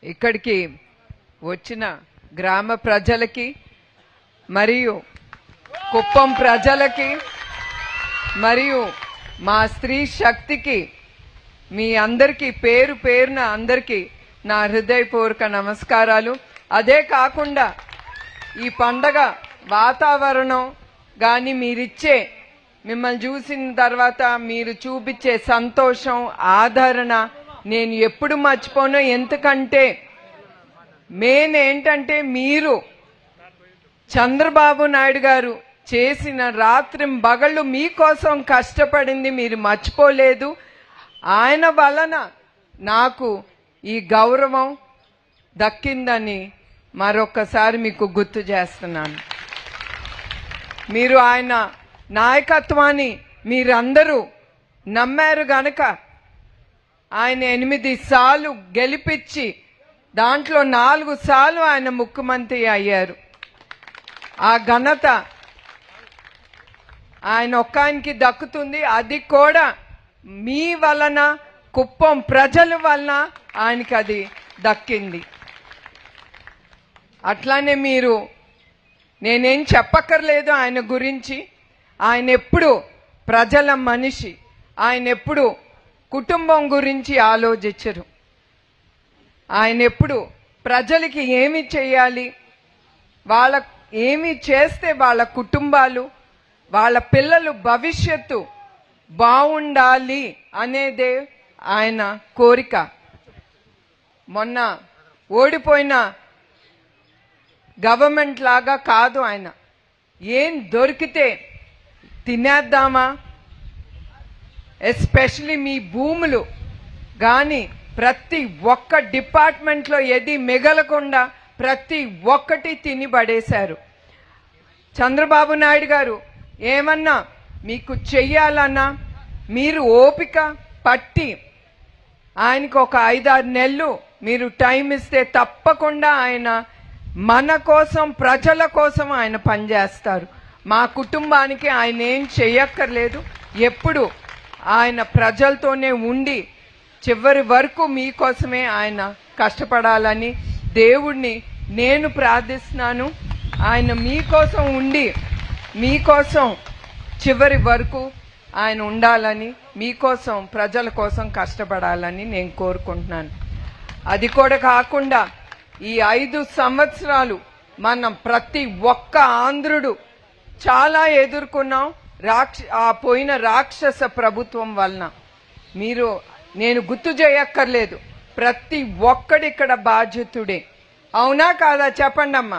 ఇక్కడికి వచ్చిన గ్రామ ప్రజలకి మరియు కుప్పం ప్రజలకి మరియు మా స్త్రీ శక్తికి మీ అందరికీ పేరు పేరున అందరికీ నా హృదయపూర్వక నమస్కారాలు అదే కాకుండా ఈ పండగ వాతావరణం కానీ మీరిచ్చే మిమ్మల్ని చూసిన తర్వాత మీరు చూపించే సంతోషం ఆదరణ నేను ఎప్పుడు మర్చిపోను ఎందుకంటే మెయిన్ ఏంటంటే మీరు చంద్రబాబు నాయుడు గారు చేసిన రాత్రి బగళ్ళు మీకోసం కష్టపడింది మీరు మర్చిపోలేదు ఆయన వలన నాకు ఈ గౌరవం దక్కిందని మరొకసారి మీకు గుర్తు చేస్తున్నాను మీరు ఆయన నాయకత్వాన్ని మీరందరూ నమ్మారు గనక ఆయన ఎనిమిది సార్లు గెలిపించి దాంట్లో నాలుగు సార్లు ఆయన ముఖ్యమంత్రి అయ్యారు ఆ ఘనత ఆయన ఒక్కాయనికి దక్కుతుంది అది కూడా మీ వలన కుప్పం ప్రజల వలన ఆయనకి అది దక్కింది అట్లానే మీరు నేనేం చెప్పక్కర్లేదు ఆయన గురించి ఆయన ఎప్పుడు ప్రజల మనిషి ఆయన ఎప్పుడు కుటుంబం గురించి ఆలోచించరు ఆయన ఎప్పుడు ప్రజలకి ఏమి చేయాలి వాళ్ళ ఏమి చేస్తే వాళ్ళ కుటుంబాలు వాళ్ళ పిల్లలు భవిష్యత్తు బాగుండాలి అనేదే ఆయన కోరిక మొన్న ఓడిపోయిన గవర్నమెంట్ లాగా కాదు ఆయన ఏం దొరికితే తినేద్దామా ఎస్పెషలీ మీ భూములు కానీ ప్రతి ఒక్క డిపార్ట్మెంట్లో ఏది మిగలకుండా ప్రతి ఒక్కటి తిని పడేశారు చంద్రబాబు నాయుడు గారు ఏమన్నా మీకు చెయ్యాలన్నా మీరు ఓపిక పట్టి ఆయనకు ఒక ఐదారు నెలలు మీరు టైం ఇస్తే తప్పకుండా ఆయన మన కోసం ప్రజల కోసం ఆయన పనిచేస్తారు మా కుటుంబానికి ఆయన ఏం చెయ్యక్కర్లేదు ఎప్పుడు ఆయన ప్రజలతోనే ఉండి చివరి వరకు మీకోసమే ఆయన కష్టపడాలని దేవుణ్ణి నేను ప్రార్థిస్తున్నాను ఆయన మీకోసం ఉండి మీకోసం చివరి వరకు ఆయన ఉండాలని మీకోసం ప్రజల కోసం కష్టపడాలని నేను కోరుకుంటున్నాను అది కూడా కాకుండా ఈ ఐదు సంవత్సరాలు మనం ప్రతి ఒక్క ఆంధ్రుడు చాలా ఎదుర్కొన్నాం రాక్ష ఆ పోయిన రాక్షస ప్రభుత్వం వలన మీరు నేను గుర్తు చేయక్కర్లేదు ప్రతి ఒక్కడిక్కడ బాధ్యతుడే అవునా కాదా చెప్పండి అమ్మా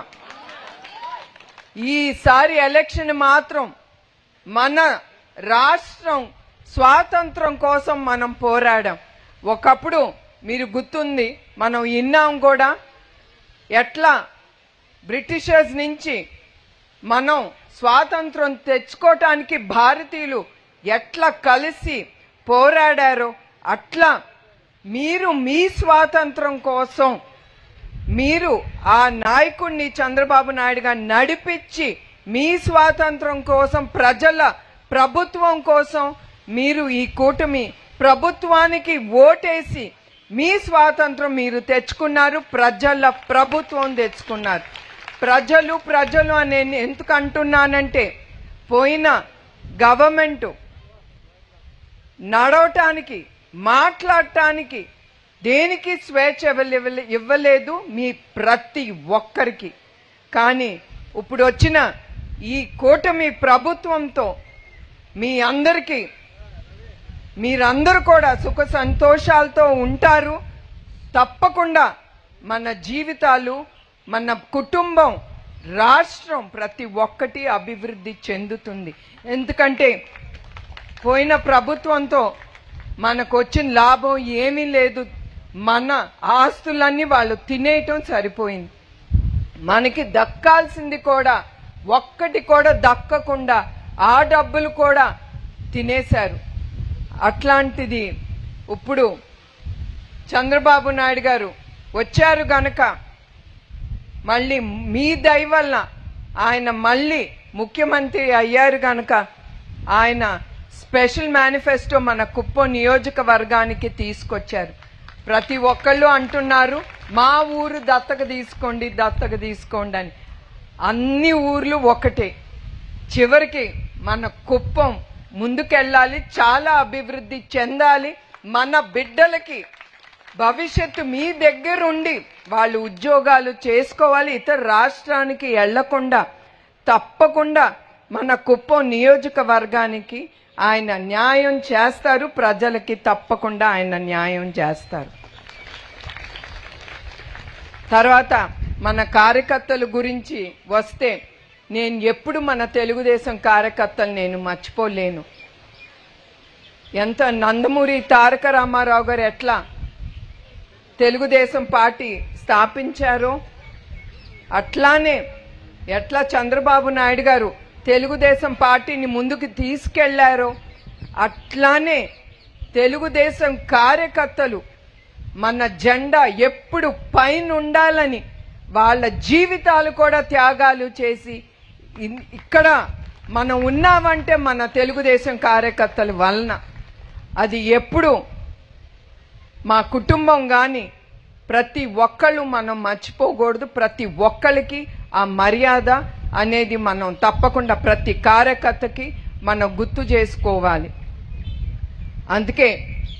ఈసారి ఎలక్షన్ మాత్రం మన రాష్ట్రం స్వాతంత్రం కోసం మనం పోరాడాం ఒకప్పుడు మీరు గుర్తుంది మనం విన్నాం కూడా ఎట్లా బ్రిటిషర్స్ నుంచి మనం స్వాతంత్రం తెచ్చుకోవటానికి భారతీయులు ఎట్లా కలిసి పోరాడారో అట్లా మీరు మీ స్వాతంత్రం కోసం మీరు ఆ నాయకుడిని చంద్రబాబు నాయుడు గారు నడిపించి మీ స్వాతంత్రం కోసం ప్రజల ప్రభుత్వం కోసం మీరు ఈ కూటమి ప్రభుత్వానికి ఓటేసి మీ స్వాతంత్రం మీరు తెచ్చుకున్నారు ప్రజల ప్రభుత్వం తెచ్చుకున్నారు ప్రజలు ప్రజలు అని నేను ఎందుకు అంటున్నానంటే పోయిన గవర్నమెంట్ నడవటానికి మాట్లాడటానికి దేనికి స్వేచ్ఛ ఇవ్వలే- ఇవ్వలేదు మీ ప్రతి ఒక్కరికి కానీ ఇప్పుడు వచ్చిన ఈ కూటమి ప్రభుత్వంతో మీ అందరికీ మీరందరూ కూడా సుఖ సంతోషాలతో ఉంటారు తప్పకుండా మన జీవితాలు మన కుటుంబం రాష్ట్రం ప్రతి ఒక్కటి అభివృద్ధి చెందుతుంది ఎందుకంటే పోయిన ప్రభుత్వంతో మనకు వచ్చిన లాభం ఏమీ లేదు మన ఆస్తులన్నీ వాళ్ళు తినేయటం సరిపోయింది మనకి దక్కాల్సింది కూడా ఒక్కటి కూడా దక్కకుండా ఆ డబ్బులు కూడా తినేశారు అట్లాంటిది ఇప్పుడు చంద్రబాబు నాయుడు గారు వచ్చారు గనక మళ్ళీ మీ దయ వల్ల ఆయన మళ్ళీ ముఖ్యమంత్రి అయ్యారు గనక ఆయన స్పెషల్ మేనిఫెస్టో మన కుప్పం నియోజకవర్గానికి తీసుకొచ్చారు ప్రతి ఒక్కళ్ళు అంటున్నారు మా ఊరు దత్తక తీసుకోండి దత్తక తీసుకోండి అని అన్ని ఊర్లు ఒకటే చివరికి మన కుప్పం ముందుకెళ్ళాలి చాలా అభివృద్ధి చెందాలి మన బిడ్డలకి భవిష్యత్తు మీ దగ్గరుండి వాళ్ళు ఉద్యోగాలు చేసుకోవాలి ఇతర రాష్ట్రానికి వెళ్లకుండా తప్పకుండా మన కుప్పం నియోజకవర్గానికి ఆయన న్యాయం చేస్తారు ప్రజలకి తప్పకుండా ఆయన న్యాయం చేస్తారు తర్వాత మన కార్యకర్తల గురించి వస్తే నేను ఎప్పుడు మన తెలుగుదేశం కార్యకర్తలు నేను మర్చిపోలేను ఎంత నందమూరి తారక రామారావు గారు ఎట్లా తెలుగుదేశం పార్టీ స్థాపించారో అట్లానే ఎట్లా చంద్రబాబు నాయుడు గారు తెలుగుదేశం పార్టీని ముందుకు తీసుకెళ్లారో అట్లానే తెలుగుదేశం కార్యకర్తలు మన జెండా ఎప్పుడు పైన ఉండాలని వాళ్ళ జీవితాలు కూడా త్యాగాలు చేసి ఇన్- ఇక్కడ మనం ఉన్నామంటే మన తెలుగుదేశం కార్యకర్తల వలన అది ఎప్పుడు మా కుటుంబం కానీ ప్రతి ఒక్కళ్ళు మనం మర్చిపోకూడదు ప్రతి ఒక్కరికి ఆ మర్యాద అనేది మనం తప్పకుండా ప్రతి కార్యకర్తకి మనం గుర్తు చేసుకోవాలి అందుకే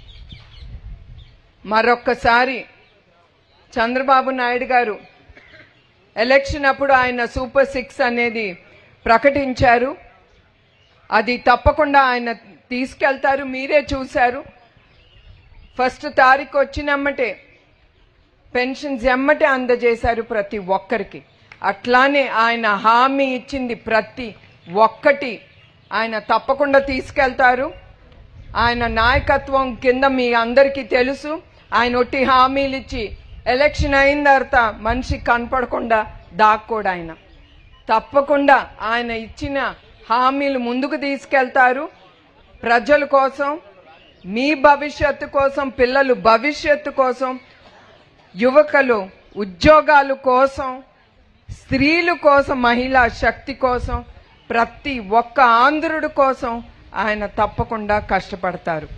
మరొక్కసారి చంద్రబాబు నాయుడు గారు ఎలక్షన్ అప్పుడు ఆయన సూపర్ సిక్స్ అనేది ప్రకటించారు అది తప్పకుండా ఆయన తీసుకెళ్తారు మీరే చూశారు ఫస్ట్ తారీఖు వచ్చినమ్మటే పెన్షన్స్ ఎమ్మటే అందజేశారు ప్రతి ఒక్కరికి అట్లానే ఆయన హామీ ఇచ్చింది ప్రతి ఒక్కటి ఆయన తప్పకుండా తీసుకెళ్తారు ఆయన నాయకత్వం కింద మీ అందరికీ తెలుసు ఆయన ఒట్టి హామీలు ఇచ్చి ఎలక్షన్ అయిన తర్వాత మనిషి కనపడకుండా దాక్కోడు ఆయన తప్పకుండా ఆయన ఇచ్చిన హామీలు ముందుకు తీసుకెళ్తారు ప్రజల కోసం మీ భవిష్యత్తు కోసం పిల్లలు భవిష్యత్తు కోసం యువకులు ఉద్యోగాల కోసం స్త్రీల కోసం మహిళా శక్తి కోసం ప్రతి ఒక్క ఆంధ్రుడి కోసం ఆయన తప్పకుండా కష్టపడతారు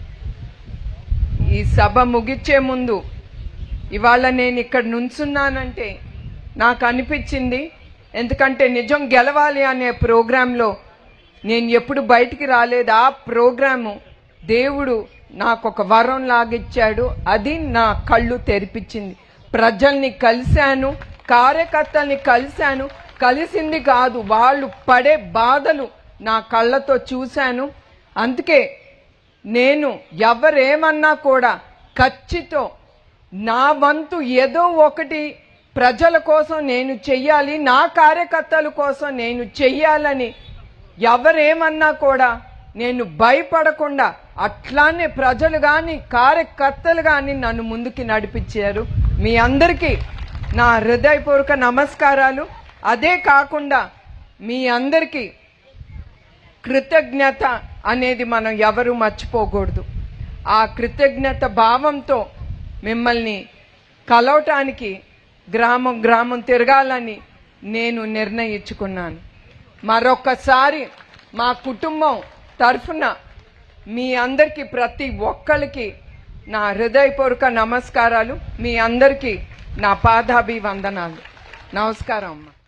ఈ సభ ముగిచ్చే ముందు ఇవాళ నేను ఇక్కడ నుంచున్నానంటే నాకు అనిపించింది ఎందుకంటే నిజం గెలవాలి అనే ప్రోగ్రాంలో నేను ఎప్పుడు బయటికి రాలేదు ఆ ప్రోగ్రాము దేవుడు నాకు ఒక వరం లాగిచ్చాడు అది నా కళ్ళు తెరిపించింది ప్రజల్ని కలిశాను కార్యకర్తల్ని కలిశాను కలిసింది కాదు వాళ్ళు పడే బాధలు నా కళ్ళతో చూశాను అందుకే నేను ఎవరేమన్నా కూడా ఖచ్చితో నా వంతు ఏదో ఒకటి ప్రజల కోసం నేను చెయ్యాలి నా కార్యకర్తల కోసం నేను చెయ్యాలని ఎవరేమన్నా కూడా నేను భయపడకుండా అట్లానే ప్రజలు కానీ కార్యకర్తలు కానీ నన్ను ముందుకి నడిపించారు మీ అందరికీ నా హృదయపూర్వక నమస్కారాలు అదే కాకుండా మీ అందరికీ కృతజ్ఞత అనేది మనం ఎవరు మర్చిపోకూడదు ఆ కృతజ్ఞత భావంతో మిమ్మల్ని కలవటానికి గ్రామం గ్రామం తిరగాలని నేను నిర్ణయించుకున్నాను మరొకసారి మా కుటుంబం తరఫున మీ అందరికీ ప్రతి ఒక్కరికి నా హృదయపూర్వక నమస్కారాలు మీ అందరికీ నా పాదాభివందనాలు నమస్కారం అమ్మా